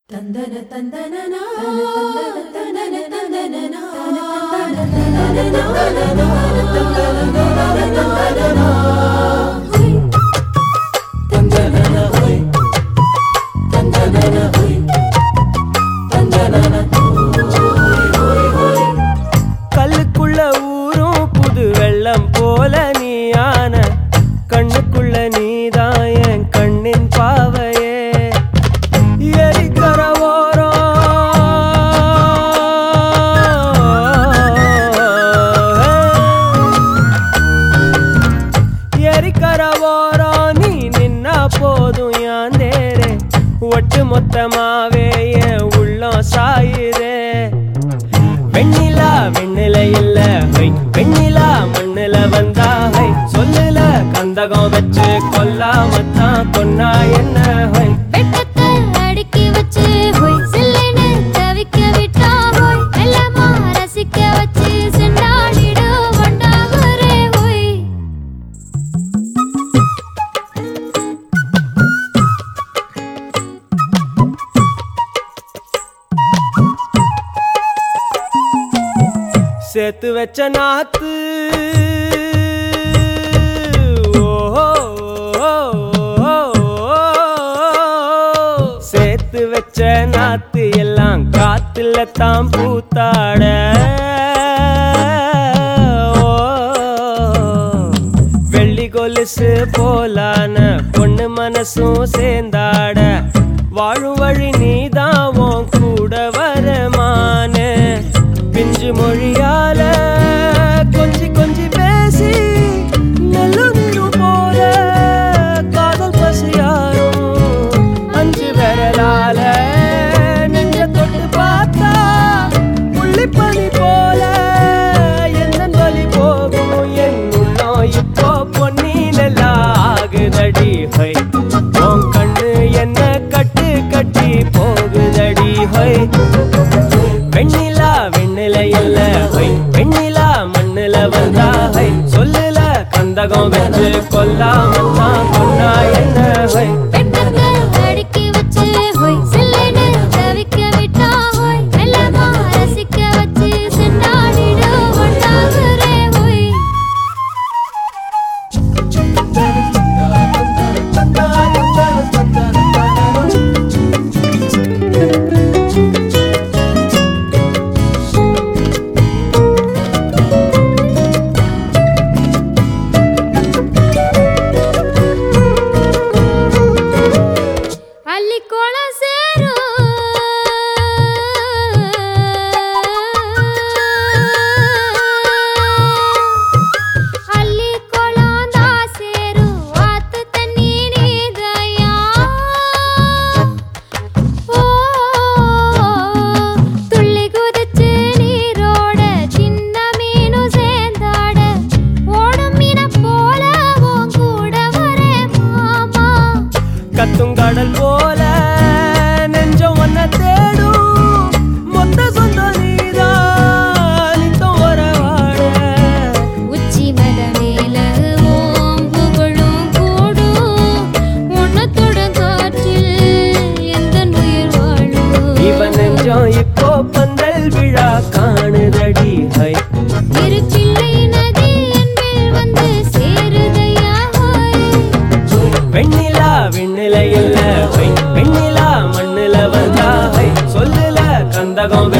தந்தன தந்தனனா தந்தன தந்தனனா கல்லுக்குள்ள ஊரும் புது வெள்ளம் போல நீயான கண்ணுக்குள்ள நீதான் என் கண்ணின் பாவையே எரிக்கர எரிக்கர ஓரம் நீ நின்னா போதும் யாந்தேரே ஒட்டு மொத்தமாவே என் உள்ளம் சாயுதே வெண்ணிலா வெண்ணில இல்ல ஹை வெண்ணிலா மண்ணுல வந்தா ஹை சொல்லுல கந்தகம் வச்சு கொல்லாமத்தான் கொன்னா என்ன ஹை வெட்டத்தை அடுக்கி வச்சு ஹோய் சில்லுன்னு தவிக்க விட்டா ஹோய் எல்லாமா ரசிக்க வச்சு செண்டாடிடு வண்டாகுரே ஹோய் சேர்த்து வச்ச நாத்து ஓஹோ, சேர்த்து வச்ச நாத்து எல்லாம் காத்துல தான் பூத்தாட ஓ, வெள்ளி கொலுசு போலான பொண்ணு மனசும் சேர்ந்தாட வாழும் வழி நீதான் உன் கூட வரமான பிஞ்சு மொழியால கொஞ்சி கொஞ்சி பேசி நல்லுரு போல காதல் பசியாரும் அஞ்சு விரலால நெஞ்ச தொட்டு பார்த்தா புள்ளிப்பனி போல என்ன வழி போகும் என் உள்ளம் இப்போ பொன்னிலா ஆகுதடி ஹை உன் கண்ணு என்ன கட்டு கட்டி போகுதடி ஹை வெண்ணிலா வெண்ணில இல்ல ஹை வெண்ணிலா மண்ணுல வந்தா ஹை சொல்லுல கந்தகம் வச்சு கொல்லாமத்தான் கொன்னா என்ன ஹை வெட்டத்தை அடுக்கி வச்சு ஹோய் சில்லுன்னு தவிக்க விட்டா ஹோய் எல்லாமா ரசிக்க வச்சு செண்டாடிடு வண்டாகுரே ஹோய் அள்ளி கோலம் சேரும் அள்ளி கோலம் தான் சேரும் ஆத்து தண்ணி நீதையா ஓ துள்ளி குதிச்சு நீரோட சின்ன மீனும் சேர்ந்தாட ஓடும் மீன போல உன் கூட வரே மாமா கத்துங்கடல் போல நெஞ்சம் ஒன்ன தேடும் மொத்த சொந்தம் நீதான் நித்தம் வரவாட உச்சி மத மேல ஓம் புகழும் கூடும் உன்னத்துடன் காற்றில் எந்த உயிர் வாழும் இவன் நெஞ்சம் இப்போ பந்தல் விழா காணுதடி ஹை இரு பிள்ளை நதி என்பில் வந்து சேருதையா ஹோய் வெண்ணிலா வெண்ணில இல்ல ஹை வெண்ணிலா மண்ணுல வந்தா ஹை சொல்லுல கந்தகம்